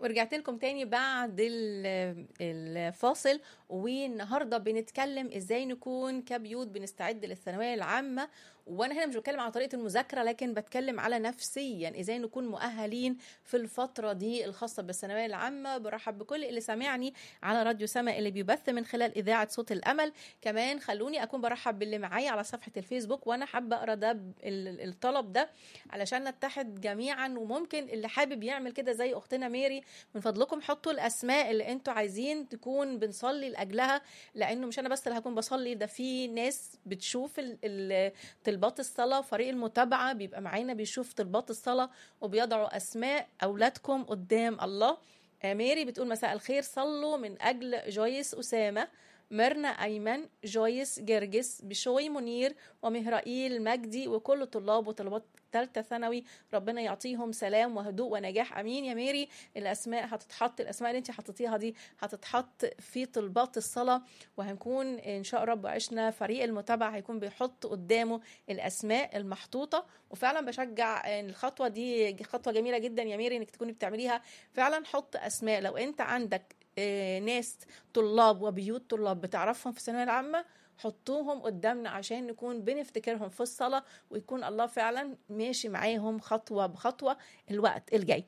ورجعت لكم تاني بعد ال- الفاصل والنهارده بنتكلم ازاي نكون كبيوت بنستعد للثانويه العامه وانا هنا مش بتكلم على طريقه المذاكره لكن بتكلم على نفسيا ازاي نكون مؤهلين في الفتره دي الخاصه بالثانويه العامه برحب بكل اللي سامعني على راديو سما اللي بيبث من خلال اذاعه صوت الامل كمان خلوني اكون برحب باللي معايا على صفحه الفيسبوك وانا حابه اقرا ده ب- ال- الطلب ده علشان نتحد جميعا وممكن اللي حابب يعمل كده زي اختنا ميري من فضلكم حطوا الاسماء اللي انتوا عايزين تكون بنصلي لاجلها لانه مش انا بس اللي هكون بصلي ده في ناس بتشوف ال- ال- طلبات الصلاه فريق المتابعه بيبقى معانا بيشوف طلبات الصلاه وبيضعوا اسماء اولادكم قدام الله آه، ميري بتقول مساء الخير صلوا من اجل جويس اسامه ميرنا ايمن جويس جرجس بشوي منير ومهرائيل مجدي وكل طلاب وطلبات ثالثه ثانوي ربنا يعطيهم سلام وهدوء ونجاح امين يا ميري الاسماء هتتحط الاسماء اللي انت حطيتيها دي هتتحط في طلبات الصلاه وهنكون ان شاء رب عشنا فريق المتابعه هيكون بيحط قدامه الاسماء المحطوطه وفعلا بشجع ان الخطوه دي خطوه جميله جدا يا ميري انك تكوني بتعمليها فعلا حط اسماء لو انت عندك آه، ناس طلاب وبيوت طلاب بتعرفهم في الثانويه العامه حطوهم قدامنا عشان نكون بنفتكرهم في الصلاة ويكون الله فعلا ماشي معاهم خطوة بخطوة الوقت الجاي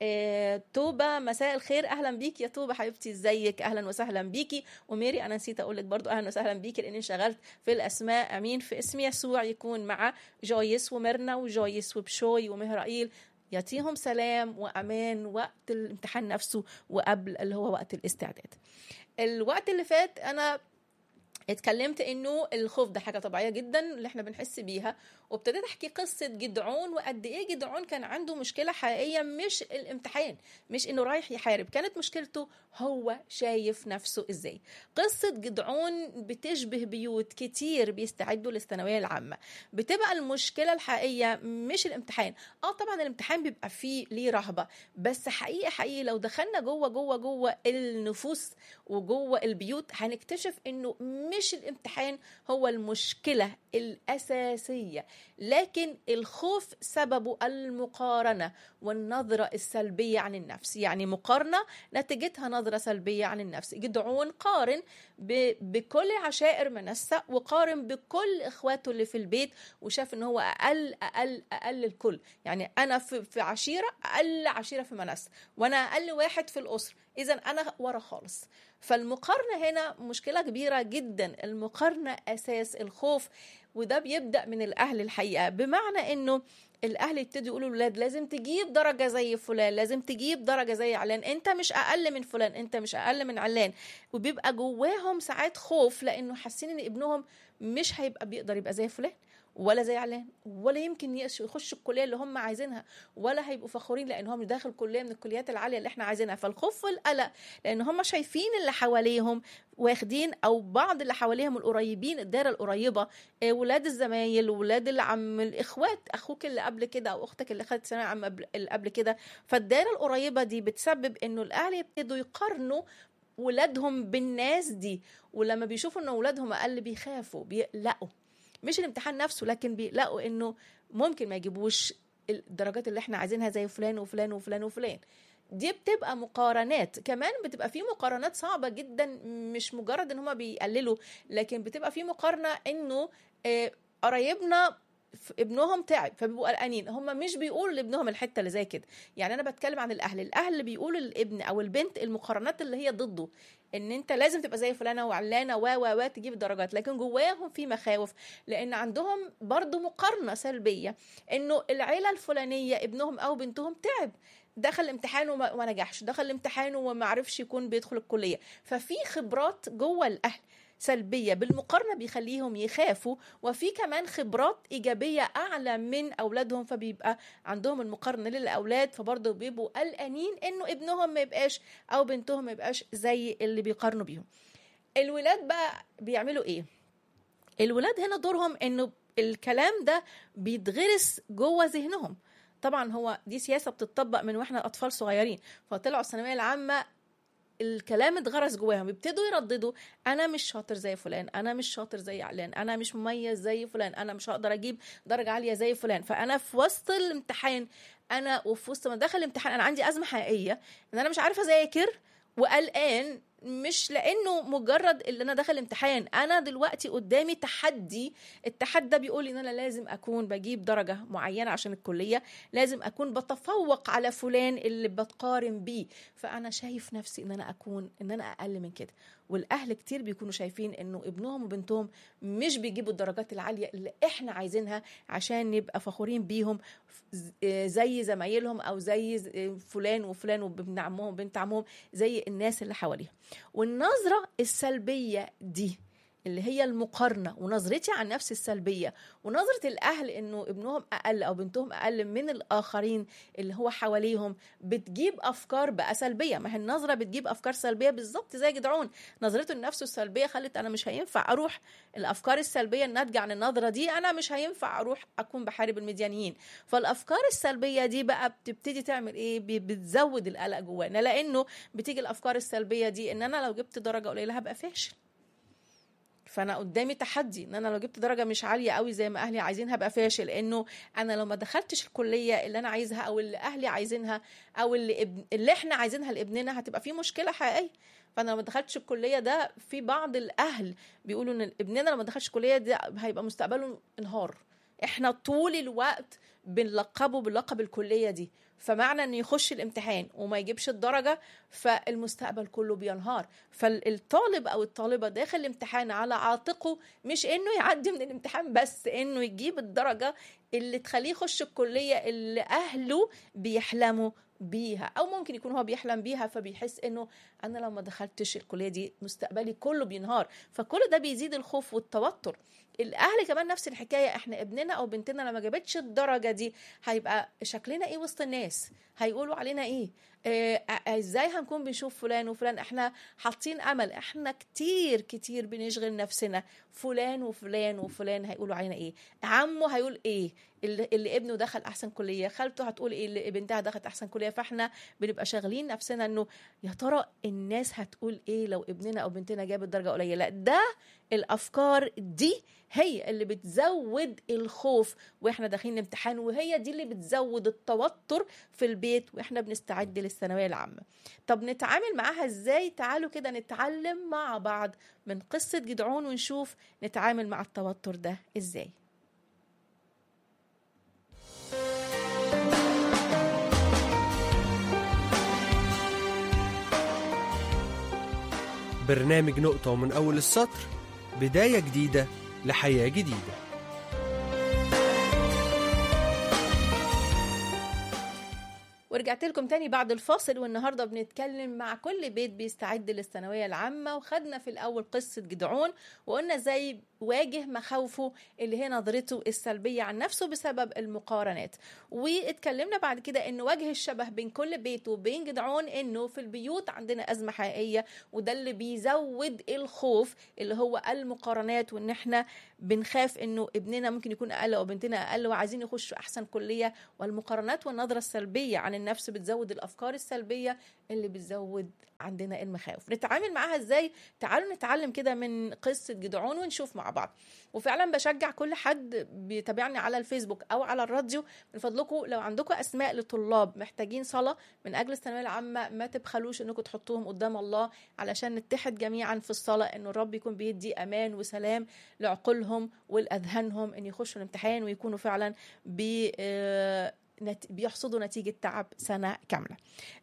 آه، توبة مساء الخير أهلا بيك يا توبة حبيبتي ازيك أهلا وسهلا بيكي وميري أنا نسيت أقول لك برضو أهلا وسهلا بيكي لأني انشغلت في الأسماء أمين في اسم يسوع يكون مع جويس وميرنا وجويس وبشوي ومهرائيل يعطيهم سلام وأمان وقت الامتحان نفسه وقبل اللي هو وقت الاستعداد الوقت اللي فات أنا اتكلمت انه الخوف ده حاجه طبيعيه جدا اللي احنا بنحس بيها وابتديت احكي قصه جدعون وقد ايه جدعون كان عنده مشكله حقيقيه مش الامتحان مش انه رايح يحارب كانت مشكلته هو شايف نفسه ازاي قصه جدعون بتشبه بيوت كتير بيستعدوا للثانويه العامه بتبقى المشكله الحقيقيه مش الامتحان اه طبعا الامتحان بيبقى فيه ليه رهبه بس حقيقي حقيقي لو دخلنا جوه جوه جوه النفوس وجوه البيوت هنكتشف انه مش الامتحان هو المشكله الاساسيه لكن الخوف سببه المقارنه والنظره السلبيه عن النفس يعني مقارنه نتيجتها نظره سلبيه عن النفس جدعون قارن ب- بكل عشائر منسى وقارن بكل اخواته اللي في البيت وشاف ان هو اقل اقل اقل الكل يعني انا في, في عشيره اقل عشيره في منسى وانا اقل واحد في الاسره اذا انا ورا خالص فالمقارنه هنا مشكله كبيره جدا المقارنه اساس الخوف وده بيبدا من الاهل الحقيقه بمعنى انه الاهل يبتدوا يقولوا للولاد لازم تجيب درجه زي فلان لازم تجيب درجه زي علان انت مش اقل من فلان انت مش اقل من علان وبيبقى جواهم ساعات خوف لانه حاسين ان ابنهم مش هيبقى بيقدر يبقى زي فلان ولا زي علان ولا يمكن يش- يخش الكليه اللي هم عايزينها ولا هيبقوا فخورين لان هم داخل كليه من الكليات العاليه اللي احنا عايزينها فالخوف والقلق لان هم شايفين اللي حواليهم واخدين او بعض اللي حواليهم القريبين الدايره القريبه آه، ولاد الزمايل ولاد العم الاخوات اخوك اللي قبل كده او اختك اللي خدت ثانويه عامه قبل- اللي قبل كده فالدايره القريبه دي بتسبب انه الاهل يبتدوا يقارنوا ولادهم بالناس دي ولما بيشوفوا ان اولادهم اقل بيخافوا بيقلقوا مش الامتحان نفسه لكن بيقلقوا انه ممكن ما يجيبوش الدرجات اللي احنا عايزينها زي فلان وفلان وفلان وفلان دي بتبقى مقارنات كمان بتبقى في مقارنات صعبة جدا مش مجرد ان هما بيقللوا لكن بتبقى في مقارنة انه آه، قرايبنا ف- ابنهم تعب فبيبقوا قلقانين هم مش بيقولوا لابنهم الحته اللي زي كده يعني انا بتكلم عن الاهل الاهل بيقولوا للابن او البنت المقارنات اللي هي ضده ان انت لازم تبقى زي فلانه وعلانه و و و تجيب درجات لكن جواهم في مخاوف لان عندهم برضو مقارنه سلبيه انه العيله الفلانيه ابنهم او بنتهم تعب دخل الامتحان وما وما نجحش دخل الامتحان وما عرفش يكون بيدخل الكليه ففي خبرات جوه الاهل سلبية بالمقارنة بيخليهم يخافوا وفي كمان خبرات إيجابية أعلى من أولادهم فبيبقى عندهم المقارنة للأولاد فبرضه بيبقوا قلقانين إنه ابنهم ما يبقاش أو بنتهم ما يبقاش زي اللي بيقارنوا بيهم الولاد بقى بيعملوا إيه؟ الولاد هنا دورهم إنه الكلام ده بيتغرس جوه ذهنهم طبعا هو دي سياسة بتطبق من واحنا أطفال صغيرين فطلعوا الثانوية العامة الكلام اتغرس جواهم يبتدوا يرددوا انا مش شاطر زي فلان انا مش شاطر زي علان انا مش مميز زي فلان انا مش هقدر اجيب درجه عاليه زي فلان فانا في وسط الامتحان انا وفي وسط ما دخل الامتحان انا عندي ازمه حقيقيه ان انا مش عارفه اذاكر وقلقان مش لانه مجرد اللي انا داخل امتحان انا دلوقتي قدامي تحدي التحدي ده بيقول ان انا لازم اكون بجيب درجه معينه عشان الكليه لازم اكون بتفوق على فلان اللي بتقارن بيه فانا شايف نفسي ان انا اكون ان انا اقل من كده والاهل كتير بيكونوا شايفين انه ابنهم وبنتهم مش بيجيبوا الدرجات العاليه اللي احنا عايزينها عشان نبقى فخورين بيهم زي زمايلهم او زي فلان وفلان وابن عمهم وبنت عمهم زي الناس اللي حواليهم والنظره السلبيه دي اللي هي المقارنة ونظرتي عن نفسي السلبية ونظرة الأهل إنه ابنهم أقل أو بنتهم أقل من الآخرين اللي هو حواليهم بتجيب أفكار بقى سلبية ما هي النظرة بتجيب أفكار سلبية بالظبط زي جدعون نظرته لنفسه السلبية خلت أنا مش هينفع أروح الأفكار السلبية الناتجة عن النظرة دي أنا مش هينفع أروح أكون بحارب المديانيين فالأفكار السلبية دي بقى بتبتدي تعمل إيه بتزود القلق جوانا لأنه بتيجي الأفكار السلبية دي إن أنا لو جبت درجة قليلة هبقى فاشل فانا قدامي تحدي ان انا لو جبت درجه مش عاليه قوي زي ما اهلي عايزين هبقى فاشل انه انا لو ما دخلتش الكليه اللي انا عايزها او اللي اهلي عايزينها او اللي ابن اللي احنا عايزينها لابننا هتبقى في مشكله حقيقيه فانا لو ما دخلتش الكليه ده في بعض الاهل بيقولوا ان ابننا لو ما دخلش الكليه ده هيبقى مستقبله انهار احنا طول الوقت بنلقبه بلقب الكليه دي فمعنى انه يخش الامتحان وما يجيبش الدرجه فالمستقبل كله بينهار فالطالب او الطالبه داخل الامتحان على عاتقه مش انه يعدي من الامتحان بس انه يجيب الدرجه اللي تخليه يخش الكليه اللي اهله بيحلموا بيها او ممكن يكون هو بيحلم بيها فبيحس انه انا لو ما دخلتش الكليه دي مستقبلي كله بينهار فكل ده بيزيد الخوف والتوتر الاهل كمان نفس الحكايه احنا ابننا او بنتنا لما جابتش الدرجه دي هيبقى شكلنا ايه وسط الناس هيقولوا علينا ايه آه ازاي هنكون بنشوف فلان وفلان احنا حاطين امل احنا كتير كتير بنشغل نفسنا فلان وفلان وفلان هيقولوا علينا ايه عمه هيقول ايه اللي, اللي ابنه دخل احسن كليه خالته هتقول ايه اللي بنتها دخلت احسن كليه فاحنا بنبقى شاغلين نفسنا انه يا ترى الناس هتقول ايه لو ابننا او بنتنا جابت درجه قليله ده الافكار دي هي اللي بتزود الخوف واحنا داخلين الامتحان وهي دي اللي بتزود التوتر في البيت واحنا بنستعد للثانويه العامه طب نتعامل معاها ازاي تعالوا كده نتعلم مع بعض من قصه جدعون ونشوف نتعامل مع التوتر ده ازاي برنامج نقطة ومن أول السطر بداية جديدة لحياة جديدة ورجعت لكم تاني بعد الفاصل والنهارده بنتكلم مع كل بيت بيستعد للثانويه العامه وخدنا في الاول قصه جدعون وقلنا ازاي واجه مخاوفه اللي هي نظرته السلبيه عن نفسه بسبب المقارنات واتكلمنا بعد كده ان وجه الشبه بين كل بيت وبين جدعون انه في البيوت عندنا ازمه حقيقيه وده اللي بيزود الخوف اللي هو المقارنات وان احنا بنخاف انه ابننا ممكن يكون اقل او بنتنا اقل وعايزين يخشوا احسن كليه والمقارنات والنظره السلبيه عن النفس بتزود الافكار السلبيه اللي بتزود عندنا المخاوف نتعامل معاها ازاي تعالوا نتعلم كده من قصه جدعون ونشوف مع بعض وفعلا بشجع كل حد بيتابعني على الفيسبوك او على الراديو من فضلكم لو عندكم اسماء لطلاب محتاجين صلاه من اجل الثانويه العامه ما تبخلوش انكم تحطوهم قدام الله علشان نتحد جميعا في الصلاه ان الرب يكون بيدي امان وسلام لعقولهم ولاذهانهم ان يخشوا الامتحان ويكونوا فعلا بي بيحصدوا نتيجه تعب سنه كامله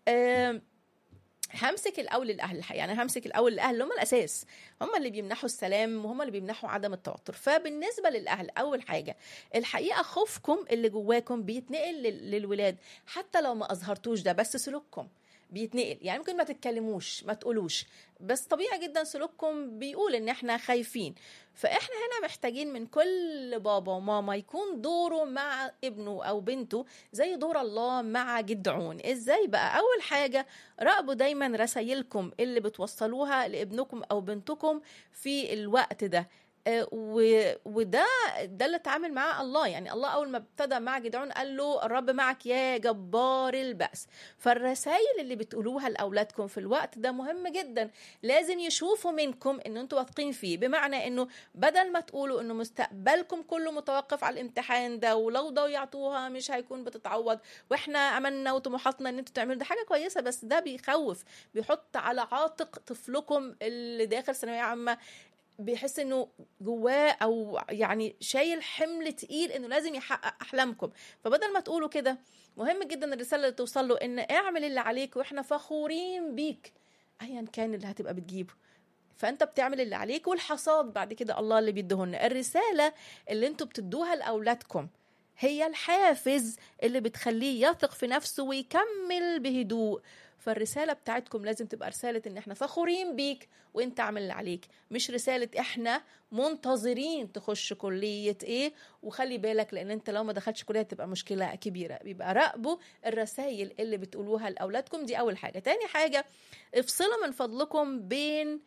همسك الاول الاهل الحقيقه انا همسك الاول الاهل اللي هم الاساس هم اللي بيمنحوا السلام وهم اللي بيمنحوا عدم التوتر فبالنسبه للاهل اول حاجه الحقيقه خوفكم اللي جواكم بيتنقل للولاد حتى لو ما اظهرتوش ده بس سلوككم بيتنقل يعني ممكن ما تتكلموش ما تقولوش بس طبيعي جدا سلوككم بيقول ان احنا خايفين فاحنا هنا محتاجين من كل بابا وماما يكون دوره مع ابنه او بنته زي دور الله مع جدعون ازاي بقى اول حاجه راقبوا دايما رسايلكم اللي بتوصلوها لابنكم او بنتكم في الوقت ده آه، و- وده ده اللي اتعامل معاه الله يعني الله اول ما ابتدى مع جدعون قال له الرب معك يا جبار البأس فالرسائل اللي بتقولوها لاولادكم في الوقت ده مهم جدا لازم يشوفوا منكم ان انتوا واثقين فيه بمعنى انه بدل ما تقولوا انه مستقبلكم كله متوقف على الامتحان ده ولو ضيعتوها مش هيكون بتتعوض واحنا املنا وطموحاتنا ان انتوا تعملوا ده حاجه كويسه بس ده بيخوف بيحط على عاتق طفلكم اللي داخل ثانويه عامه بيحس انه جواه او يعني شايل حمل تقيل انه لازم يحقق احلامكم فبدل ما تقولوا كده مهم جدا الرساله اللي توصل له ان اعمل اللي عليك واحنا فخورين بيك ايا كان اللي هتبقى بتجيبه فانت بتعمل اللي عليك والحصاد بعد كده الله اللي بيديهن الرساله اللي انتوا بتدوها لاولادكم هي الحافز اللي بتخليه يثق في نفسه ويكمل بهدوء فالرساله بتاعتكم لازم تبقى رساله ان احنا فخورين بيك وانت عامل اللي عليك مش رساله احنا منتظرين تخش كليه ايه وخلي بالك لان انت لو ما دخلتش كليه تبقى مشكله كبيره بيبقى راقبوا الرسائل اللي بتقولوها لاولادكم دي اول حاجه تاني حاجه افصلوا من فضلكم بين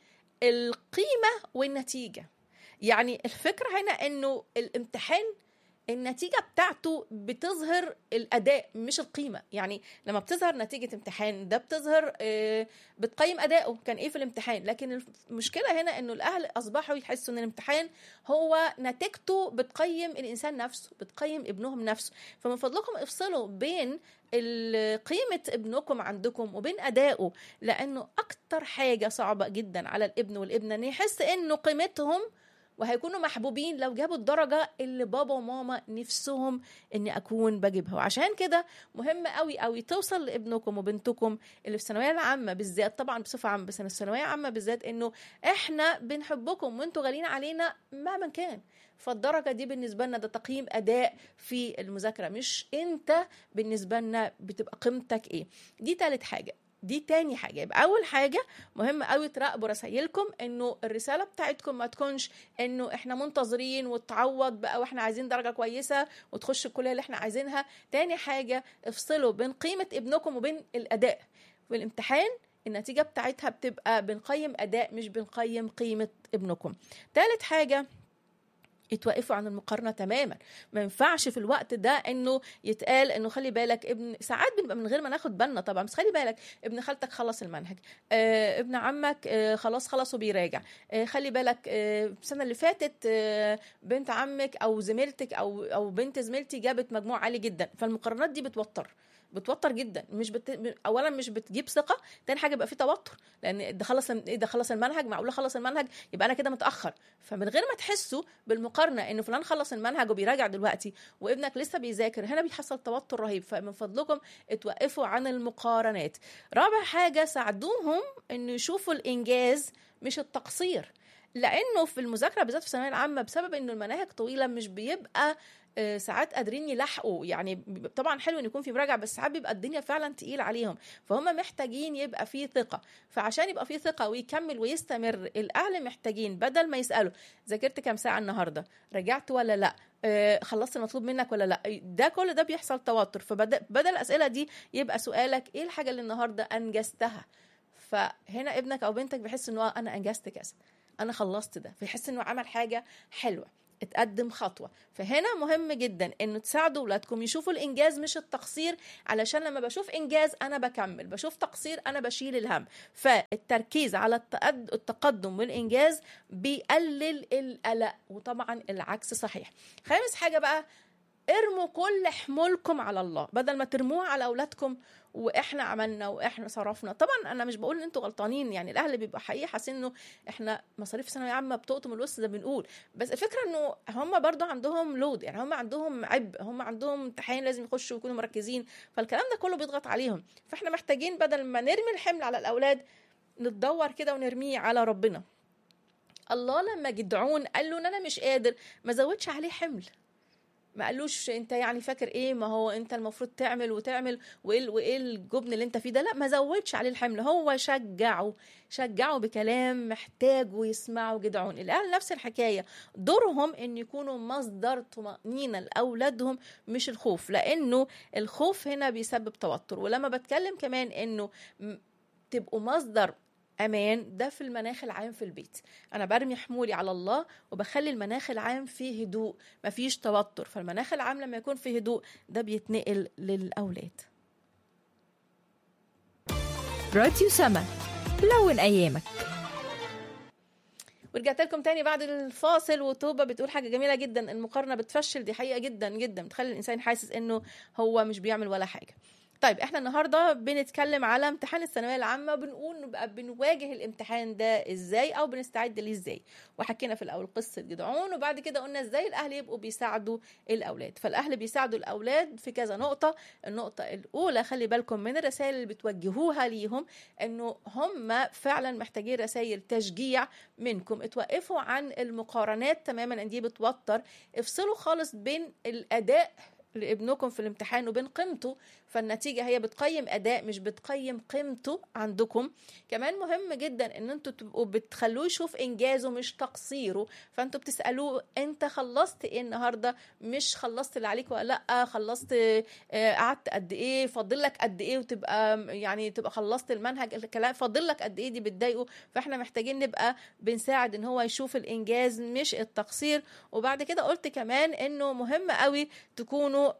القيمه والنتيجه يعني الفكره هنا انه الامتحان النتيجه بتاعته بتظهر الاداء مش القيمه يعني لما بتظهر نتيجه امتحان ده بتظهر آه، بتقيم اداؤه كان ايه في الامتحان لكن المشكله هنا انه الاهل اصبحوا يحسوا ان الامتحان هو نتيجته بتقيم الانسان نفسه بتقيم ابنهم نفسه فمن فضلكم افصلوا بين ال- قيمة ابنكم عندكم وبين أدائه لأنه أكتر حاجة صعبة جدا على الابن والابنة إن يحس إنه قيمتهم وهيكونوا محبوبين لو جابوا الدرجة اللي بابا وماما نفسهم إني أكون بجيبها وعشان كده مهم قوي قوي توصل لابنكم وبنتكم اللي في الثانوية العامة بالذات طبعا بصفة عامة بس أنا في الثانوية العامة بالذات إنه إحنا بنحبكم وأنتوا غاليين علينا مهما كان فالدرجة دي بالنسبة لنا ده تقييم أداء في المذاكرة مش أنت بالنسبة لنا بتبقى قيمتك إيه دي تالت حاجة دي تاني حاجة يبقى أول حاجة مهم قوي تراقبوا رسايلكم إنه الرسالة بتاعتكم ما تكونش إنه إحنا منتظرين وتعوض بقى وإحنا عايزين درجة كويسة وتخش الكلية اللي إحنا عايزينها تاني حاجة افصلوا بين قيمة ابنكم وبين الأداء في الامتحان النتيجة بتاعتها بتبقى بنقيم أداء مش بنقيم قيمة ابنكم تالت حاجة يتوقفوا عن المقارنه تماما ما ينفعش في الوقت ده انه يتقال انه خلي بالك ابن ساعات بنبقى من غير ما ناخد بالنا طبعا بس خلي بالك ابن خالتك خلص المنهج آه ابن عمك آه خلاص خلص وبيراجع آه خلي بالك آه السنه اللي فاتت آه بنت عمك او زميلتك او او بنت زميلتي جابت مجموع عالي جدا فالمقارنات دي بتوتر بتوتر جدا مش بت... اولا مش بتجيب ثقه تاني حاجه يبقى في توتر لان ده خلص ايه ده خلص المنهج معقوله خلص المنهج يبقى انا كده متاخر فمن غير ما تحسوا بالمقارنه انه فلان خلص المنهج وبيراجع دلوقتي وابنك لسه بيذاكر هنا بيحصل توتر رهيب فمن فضلكم اتوقفوا عن المقارنات رابع حاجه ساعدوهم انه يشوفوا الانجاز مش التقصير لانه في المذاكره بالذات في الثانويه العامه بسبب انه المناهج طويله مش بيبقى آه، ساعات قادرين يلحقوا يعني ب- طبعا حلو ان يكون في مراجعه بس ساعات بيبقى الدنيا فعلا تقيل عليهم فهم محتاجين يبقى في ثقه فعشان يبقى في ثقه ويكمل ويستمر الاهل محتاجين بدل ما يسالوا ذاكرت كام ساعه النهارده رجعت ولا لا آه، خلصت المطلوب منك ولا لا ده كل ده بيحصل توتر فبدل الاسئله دي يبقى سؤالك ايه الحاجه اللي النهارده انجزتها فهنا ابنك او بنتك بيحس انه آه، انا انجزت كذا انا خلصت ده فيحس انه عمل حاجه حلوه اتقدم خطوه فهنا مهم جدا انه تساعدوا اولادكم يشوفوا الانجاز مش التقصير علشان لما بشوف انجاز انا بكمل بشوف تقصير انا بشيل الهم فالتركيز على التقد- التقدم والانجاز بيقلل القلق وطبعا العكس صحيح خامس حاجه بقى ارموا كل حمولكم على الله بدل ما ترموها على اولادكم واحنا عملنا واحنا صرفنا طبعا انا مش بقول ان انتوا غلطانين يعني الاهل بيبقى حقيقي حاسين انه احنا مصاريف ثانويه عامه بتقطم الوسط ده بنقول بس الفكره انه هم برضو عندهم لود يعني هم عندهم عبء هم عندهم امتحان لازم يخشوا ويكونوا مركزين فالكلام ده كله بيضغط عليهم فاحنا محتاجين بدل ما نرمي الحمل على الاولاد نتدور كده ونرميه على ربنا الله لما جدعون قال له ان انا مش قادر ما زودش عليه حمل ما قالوش انت يعني فاكر ايه ما هو انت المفروض تعمل وتعمل وايه وايه الجبن اللي انت فيه ده لا ما زودش عليه الحمل هو شجعه شجعه بكلام محتاجه يسمعه جدعون الاهل نفس الحكايه دورهم ان يكونوا مصدر طمانينه لاولادهم مش الخوف لانه الخوف هنا بيسبب توتر ولما بتكلم كمان انه م- تبقوا مصدر امان ده في المناخ العام في البيت انا برمي حمولي على الله وبخلي المناخ العام فيه هدوء مفيش توتر فالمناخ العام لما يكون فيه هدوء ده بيتنقل للاولاد راديو سما لون ايامك ورجعت لكم تاني بعد الفاصل وتوبة بتقول حاجة جميلة جدا المقارنة بتفشل دي حقيقة جدا جدا بتخلي الإنسان حاسس إنه هو مش بيعمل ولا حاجة طيب احنا النهارده بنتكلم على امتحان الثانويه العامه بنقول نبقى بنواجه الامتحان ده ازاي او بنستعد ليه ازاي وحكينا في الاول قصه جدعون وبعد كده قلنا ازاي الاهل يبقوا بيساعدوا الاولاد فالاهل بيساعدوا الاولاد في كذا نقطه النقطه الاولى خلي بالكم من الرسائل اللي بتوجهوها ليهم انه هم فعلا محتاجين رسائل تشجيع منكم اتوقفوا عن المقارنات تماما ان دي بتوتر افصلوا خالص بين الاداء لابنكم في الامتحان وبين قيمته فالنتيجة هي بتقيم أداء مش بتقيم قيمته عندكم كمان مهم جدا ان انتوا تبقوا بتخلوه يشوف انجازه مش تقصيره فانتوا بتسألوه انت خلصت ايه النهاردة مش خلصت اللي عليك ولا لا خلصت آه، قعدت قد ايه فاضل لك قد ايه وتبقى يعني تبقى خلصت المنهج الكلام فاضل لك قد ايه دي بتضايقه فاحنا محتاجين نبقى بنساعد ان هو يشوف الانجاز مش التقصير وبعد كده قلت كمان انه مهم قوي تكونوا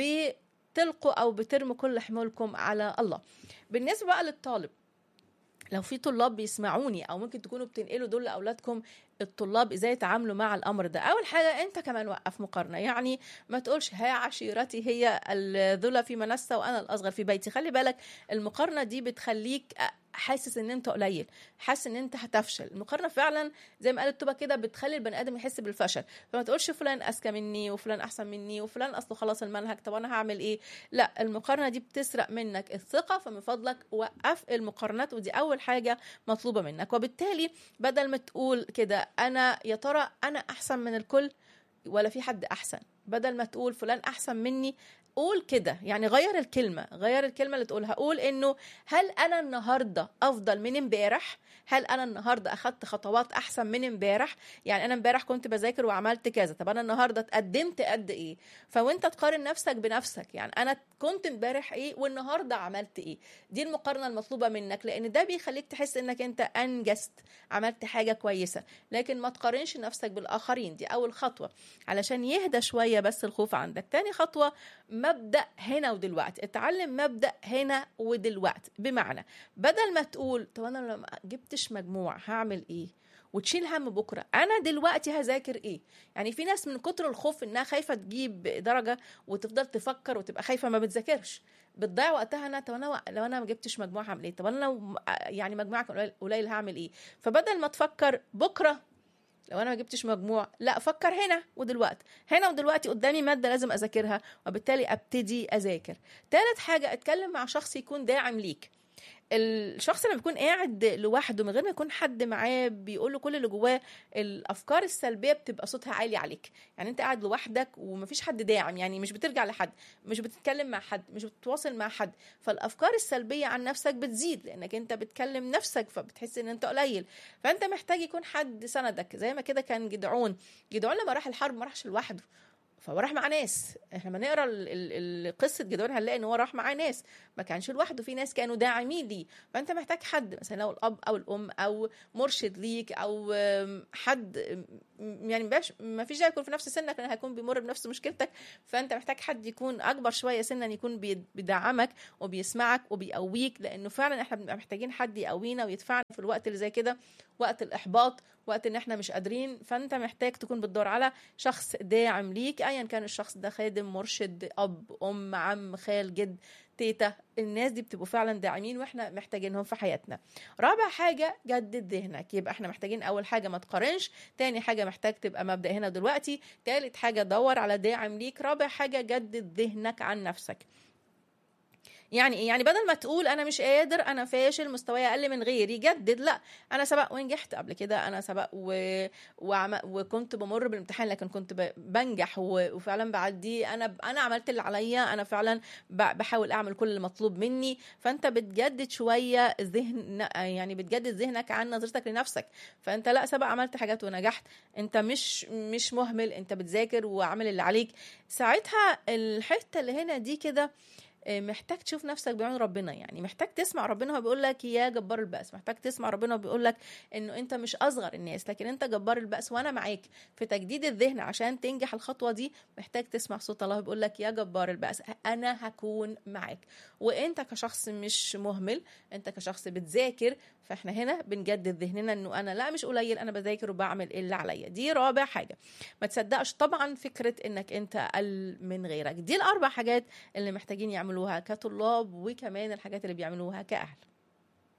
بتلقوا او بترموا كل حمولكم على الله بالنسبه بقى للطالب لو في طلاب بيسمعوني او ممكن تكونوا بتنقلوا دول لاولادكم الطلاب ازاي يتعاملوا مع الامر ده اول حاجه انت كمان وقف مقارنه يعني ما تقولش ها عشيرتي هي الذلة في منسة وانا الاصغر في بيتي خلي بالك المقارنه دي بتخليك حاسس ان انت قليل حاسس ان انت هتفشل المقارنه فعلا زي ما قالت توبه كده بتخلي البني ادم يحس بالفشل فما تقولش فلان اذكى مني وفلان احسن مني وفلان اصله خلاص المنهج طب انا هعمل ايه لا المقارنه دي بتسرق منك الثقه فمن فضلك وقف المقارنات ودي اول حاجه مطلوبه منك وبالتالي بدل ما تقول كده انا يا ترى انا احسن من الكل ولا في حد احسن بدل ما تقول فلان احسن مني قول كده يعني غير الكلمة غير الكلمة اللي تقولها قول انه هل انا النهاردة افضل من امبارح هل انا النهاردة اخدت خطوات احسن من امبارح يعني انا امبارح كنت بذاكر وعملت كذا طب انا النهاردة اتقدمت قد ايه فوانت تقارن نفسك بنفسك يعني انا كنت امبارح ايه والنهاردة عملت ايه دي المقارنة المطلوبة منك لان ده بيخليك تحس انك انت انجزت عملت حاجة كويسة لكن ما تقارنش نفسك بالاخرين دي اول خطوة علشان يهدى شوية بس الخوف عندك تاني خطوة مبدا هنا ودلوقتي اتعلم مبدا هنا ودلوقتي بمعنى بدل ما تقول طب انا لو ما جبتش مجموع هعمل ايه وتشيل هم بكره انا دلوقتي هذاكر ايه يعني في ناس من كتر الخوف انها خايفه تجيب درجه وتفضل تفكر وتبقى خايفه ما بتذاكرش بتضيع وقتها انا طب انا لو انا ما جبتش مجموع هعمل ايه طب انا لو يعني مجموعك قليل- قليل هعمل ايه فبدل ما تفكر بكره لو انا ما جبتش مجموع لا فكر هنا ودلوقتي هنا ودلوقتي قدامي ماده لازم اذاكرها وبالتالي ابتدي اذاكر تالت حاجه اتكلم مع شخص يكون داعم ليك الشخص لما بيكون قاعد لوحده من غير ما يكون حد معاه بيقول له كل اللي جواه الافكار السلبيه بتبقى صوتها عالي عليك يعني انت قاعد لوحدك ومفيش حد داعم يعني مش بترجع لحد مش بتتكلم مع حد مش بتتواصل مع حد فالافكار السلبيه عن نفسك بتزيد لانك انت بتكلم نفسك فبتحس ان انت قليل فانت محتاج يكون حد سندك زي ما كده كان جدعون جدعون لما راح الحرب ما راحش لوحده فهو راح مع ناس احنا لما نقرا ال- ال- ال- قصه جدعون هنلاقي ان هو راح مع ناس ما كانش لوحده في ناس كانوا داعمين ليه فانت محتاج حد مثلا لو الاب او الام او مرشد ليك او أم، حد أم، يعني مبقاش ما فيش داعي يكون في نفس سنك لان هيكون بيمر بنفس مشكلتك فانت محتاج حد يكون اكبر شويه سنا يكون بي- بيدعمك وبيسمعك وبيقويك لانه فعلا احنا بنبقى محتاجين حد يقوينا ويدفعنا في الوقت اللي زي كده وقت الاحباط وقت ان احنا مش قادرين فانت محتاج تكون بتدور على شخص داعم ليك ايا كان الشخص ده خادم مرشد اب ام عم خال جد تيتا الناس دي بتبقوا فعلا داعمين واحنا محتاجينهم في حياتنا رابع حاجه جدد ذهنك يبقى احنا محتاجين اول حاجه ما تقارنش تاني حاجه محتاج تبقى مبدا هنا دلوقتي تالت حاجه دور على داعم ليك رابع حاجه جدد ذهنك عن نفسك يعني ايه يعني بدل ما تقول انا مش قادر انا فاشل مستواي اقل من غيري جدد لا انا سبق ونجحت قبل كده انا سبق و... وعم... وكنت بمر بالامتحان لكن كنت ب... بنجح و... وفعلا بعدي انا ب... انا عملت اللي عليا انا فعلا ب... بحاول اعمل كل المطلوب مني فانت بتجدد شويه ذهن يعني بتجدد ذهنك عن نظرتك لنفسك فانت لا سبق عملت حاجات ونجحت انت مش مش مهمل انت بتذاكر وعامل اللي عليك ساعتها الحته اللي هنا دي كده آه، محتاج تشوف نفسك بعين ربنا يعني محتاج تسمع ربنا وهو بيقول لك يا جبار البأس محتاج تسمع ربنا وهو بيقول لك انه انت مش اصغر الناس لكن انت جبار البأس وانا معاك في تجديد الذهن عشان تنجح الخطوه دي محتاج تسمع صوت الله بيقول لك يا جبار البأس انا هكون معاك وانت كشخص مش مهمل انت كشخص بتذاكر فاحنا هنا بنجدد ذهننا انه انا لا مش قليل انا بذاكر وبعمل اللي عليا دي رابع حاجه ما تصدقش طبعا فكره انك انت اقل من غيرك دي الاربع حاجات اللي محتاجين يعملوها كطلاب وكمان الحاجات اللي بيعملوها كاهل